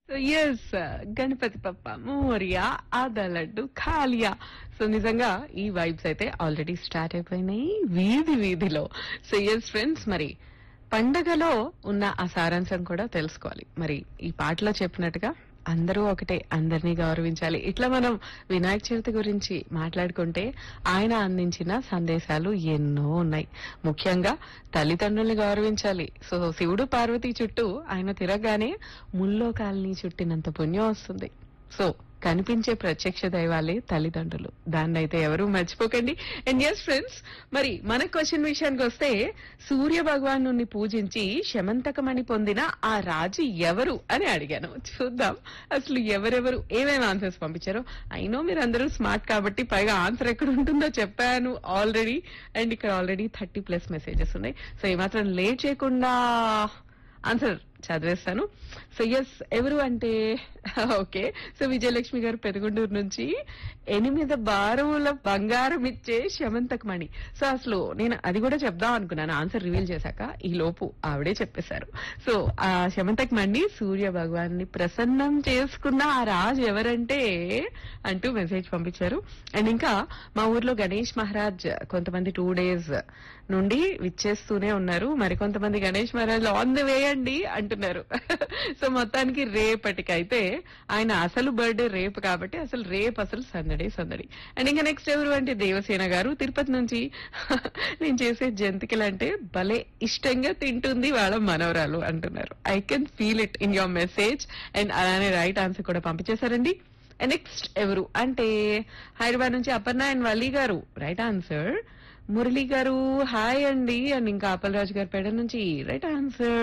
yes Ganapati పప్ప మోరియా ఆదా laddu ఖాలియా so నిజంగా ఈ వైబ్స్ అయితే ఆల్రెడీ స్టార్ట్ అయిపోయినాయి వీధి వీధిలో సో ఎస్ ఫ్రెండ్స్ మరి పండగలో ఉన్న ఆ సారాంశం కూడా తెలుసుకోవాలి మరి ఈ పాటలో చెప్పినట్టుగా అందరూ ఒకటే అందరినీ గౌరవించాలి ఇట్లా మనం వినాయక చవితి గురించి మాట్లాడుకుంటే ఆయన అందించిన సందేశాలు ఎన్నో ఉన్నాయి ముఖ్యంగా తల్లిదండ్రుల్ని గౌరవించాలి సో శివుడు పార్వతి చుట్టూ ఆయన తిరగగానే ముల్లోకాల్ని చుట్టినంత పుణ్యం వస్తుంది సో కనిపించే ప్రత్యక్ష దైవాలే తల్లిదండ్రులు దాన్ని అయితే ఎవరు మర్చిపోకండి అండ్ ఎస్ ఫ్రెండ్స్ మరి మన క్వశ్చన్ విషయానికి వస్తే సూర్య భగవాను పూజించి శమంతకమణి పొందిన ఆ రాజు ఎవరు అని అడిగాను చూద్దాం అసలు ఎవరెవరు ఏమేమి ఆన్సర్స్ పంపించారో అయినో మీరు అందరూ స్మార్ట్ కాబట్టి పైగా ఆన్సర్ ఎక్కడ ఉంటుందో చెప్పాను ఆల్రెడీ అండ్ ఇక్కడ ఆల్రెడీ థర్టీ ప్లస్ మెసేజెస్ ఉన్నాయి సో ఏమాత్రం లేట్ చేయకుండా ఆన్సర్ చదివేస్తాను సో ఎస్ ఎవరు అంటే ఓకే సో విజయలక్ష్మి గారు పెదగుండూరు నుంచి ఎనిమిది బారుల బంగారం ఇచ్చే శమంతకమణి సో అసలు నేను అది కూడా చెప్దాం అనుకున్నాను ఆన్సర్ రివీల్ చేశాక ఈ లోపు ఆవిడే చెప్పేశారు సో ఆ శమంతకమణి సూర్య భగవాన్ని ప్రసన్నం చేసుకున్న ఆ రాజు ఎవరంటే అంటూ మెసేజ్ పంపించారు అండ్ ఇంకా మా ఊర్లో గణేష్ మహారాజ్ కొంతమంది టూ డేస్ నుండి విచ్చేస్తూనే ఉన్నారు మరికొంతమంది Ganesh Maharaj on the way అండి అంటున్నారు సో మొత్తానికి రేపటికైతే ఆయన అసలు బర్త్డే రేపు కాబట్టి అసలు రేపు అసలు సందడి సందడి అండ్ ఇంకా నెక్స్ట్ ఎవరు అంటే దేవసేన గారు తిరుపతి నుంచి నేను చేసే జంతికలు అంటే భలే ఇష్టంగా తింటుంది వాళ్ళ మనవరాలు అంటున్నారు I can feel it in your message and అలానే రైట్ ఆన్సర్ కూడా పంపించేశారండి నెక్స్ట్ ఎవరు అంటే హైదరాబాద్ నుంచి అపర్ణ అండ్ వల్లి గారు రైట్ ఆన్సర్ మురళి గారు హాయ్ అండి అండ్ ఇంకా అప్పలరాజు గారు పేడ నుంచి రైట్ ఆన్సర్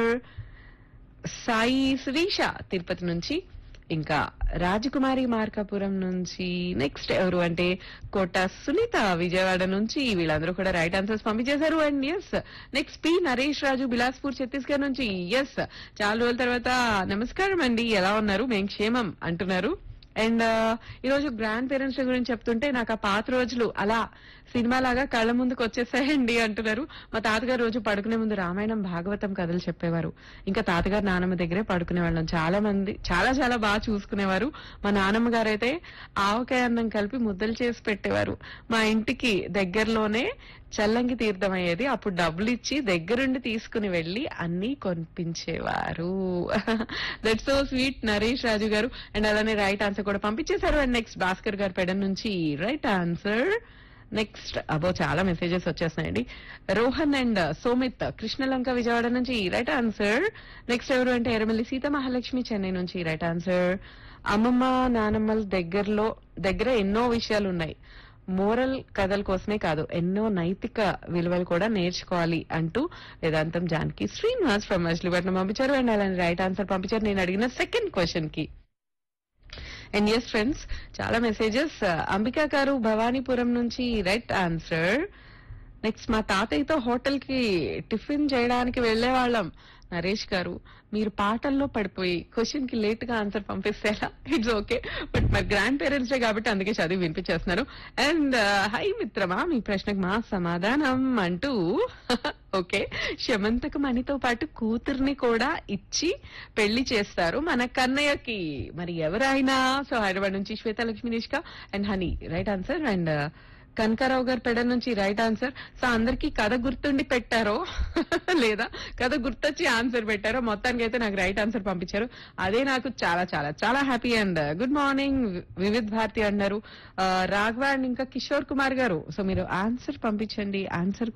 సాయి శ్రీష తిరుపతి నుంచి ఇంకా రాజకుమారి మార్కాపురం నుంచి నెక్స్ట్ ఎవరు అంటే కోట సునీత విజయవాడ నుంచి వీళ్ళందరూ కూడా రైట్ ఆన్సర్స్ పంపించేశారు and yes next P Naresh Raju Bilaspur Chhattisgarh నుంచి ఎస్ చాలా రోజుల తర్వాత నమస్కారం అండి ఎలా ఉన్నారు మేం క్షేమం అంటున్నారు అండ్ ఈ రోజు గ్రాండ్ పేరెంట్స్ గురించి చెప్తుంటే నాకు ఆ పాత రోజులు అలా సినిమా లాగా కళ్ళ ముందుకు వచ్చేసాయండి అంటున్నారు మా తాతగారు రోజు పడుకునే ముందు రామాయణం భాగవతం కథలు చెప్పేవారు ఇంకా తాతగారు నానమ్మ దగ్గరే పడుకునే వాళ్ళం చాలా మంది చాలా చాలా బాగా చూసుకునేవారు మా నానమ్మ గారు అయితే ఆవకాయ అన్నం కలిపి ముద్దలు చేసి పెట్టేవారు మా ఇంటికి దగ్గరలోనే చల్లంగి తీర్థం అయ్యేది అప్పుడు డబ్బులు ఇచ్చి దగ్గరుండి తీసుకుని వెళ్లి అన్ని కొనిపించేవారు that so sweet Naresh Raju గారు అండ్ అలానే రైట్ ఆన్సర్ కూడా పంపించేశారు అండ్ నెక్స్ట్ భాస్కర్ గారు పెడ నుంచి రైట్ ఆన్సర్ నెక్స్ట్ అబో చాలా మెసేజెస్ వచ్చేస్తున్నాయండి రోహన్ అండ్ సోమిత్ కృష్ణలంక విజయవాడ నుంచి రైట్ ఆన్సర్ నెక్స్ట్ ఎవరు అంటే ఎరమల్లి సీత మహాలక్ష్మి చెన్నై నుంచి రైట్ ఆన్సర్ అమ్మమ్మ నానమ్మల దగ్గరలో దగ్గర ఎన్నో విషయాలు ఉన్నాయి మోరల్ కథల కోసమే కాదు ఎన్నో నైతిక విలువలు కూడా నేర్చుకోవాలి అంటూ వేదాంతం జానకి శ్రీనివాస్ ఫ్రమ్ మచిలీపట్నం పంపించారు అండ్ అలానే రైట్ ఆన్సర్ పంపించారు నేను అడిగిన సెకండ్ క్వశ్చన్ కి అండ్ ఎస్ ఫ్రెండ్స్ చాలా మెసేజెస్ అంబికా గారు భవానీపురం నుంచి రైట్ ఆన్సర్ నెక్స్ట్ మా తాతయ్యతో హోటల్ కి టిఫిన్ చేయడానికి వెళ్లే వాళ్ళం నరేష్ గారు మీరు పాటల్లో పడిపోయి క్వశ్చన్ కి లేట్ గా ఆన్సర్ పంపిస్తేలా ఇట్స్ ఓకే బట్ మరి గ్రాండ్ పేరెంట్స్ డే కాబట్టి అందుకే చదివి వినిపించేస్తున్నారు అండ్ హై మిత్రమా మీ ప్రశ్నకు మా సమాధానం అంటూ ఓకే శమంతక మణితో పాటు కూతుర్ని కూడా ఇచ్చి పెళ్లి చేస్తారు మన కన్నయ్యకి మరి ఎవరైనా సో హైదరాబాద్ నుంచి Swetalakshmi Nishka and Honey right answer and Kanakarao గారు పెడ నుంచి రైట్ ఆన్సర్ సో అందరికి కథ గుర్తుండి పెట్టారో లేదా కథ గుర్తొచ్చి ఆన్సర్ పెట్టారో మొత్తానికి అయితే నాకు రైట్ ఆన్సర్ పంపించారు అదే నాకు చాలా చాలా చాలా happy and good morning Vividh Bharati అన్నారు ఆ, రాఘవ అండ్ ఇంకా కిషోర్ కుమార్ గారు సో మీరు ఆన్సర్ పంపించండి ఆన్సర్